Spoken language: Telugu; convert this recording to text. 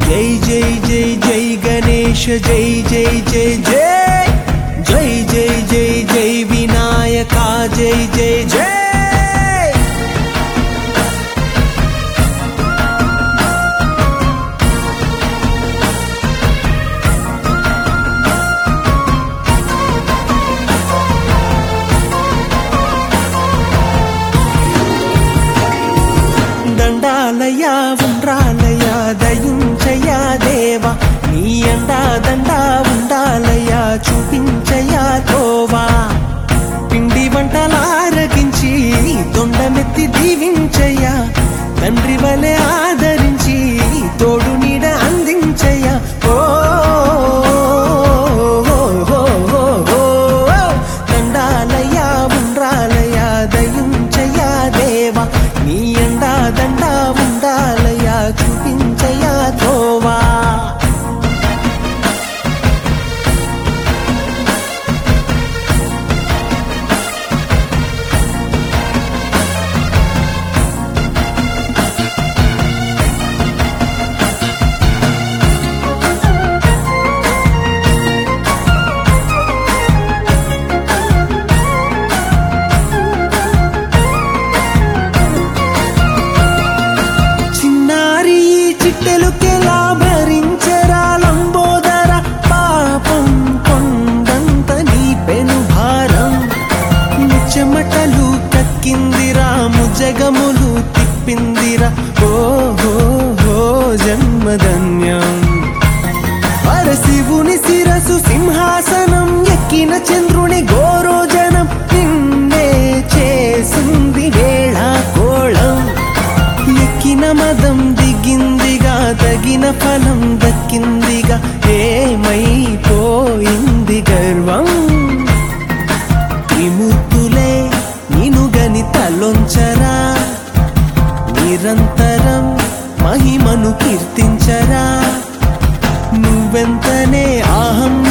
జై జై జై జై గణేశ జై జై జై జై జై జై జై జై వినాయక జై జై జై దండాలయా ఉండ్రాలయా దయించయా దేవా నీ అండా దండా ఉండాలయా చూపించయా తోవా పిండి వంటలారగించి తొండమెత్తి దీవించయ్యా తండ్రి వలె ఆదరించి తోడు నీడ అందించయ్యా ఓ ఓ, ఓ, ఓ, ఓ. దండాలయా ఉండ్రాలయా దయించయా దేవా నీ అండా దండా ఉండాలయా చూపించయా తోవా చిన్నారి ఈ చిట్టెలుకెలా భరించరా లంబోదర పాపం కొండంత నీ పెను భారం ముచ్చమటలు కక్కిందిరా ముజగములు తిప్పిందిరా ఓ హో హో జన్మధన్యం పరశివుని శిరసు సింహాసనం ఎక్కిన చంద్రుని గోరోజనం నిన్నే చేసింది వేళ కోళం ఎక్కిన మదం దిగిందిగా తగిన ఫలం దక్కిందిగా ఏమైపోయింది గర్వం త్రిమూర్తులే నిను గణితలొంచరా నిరంతరం మహిమను కీర్తించరా నువ్వెంతనే అహం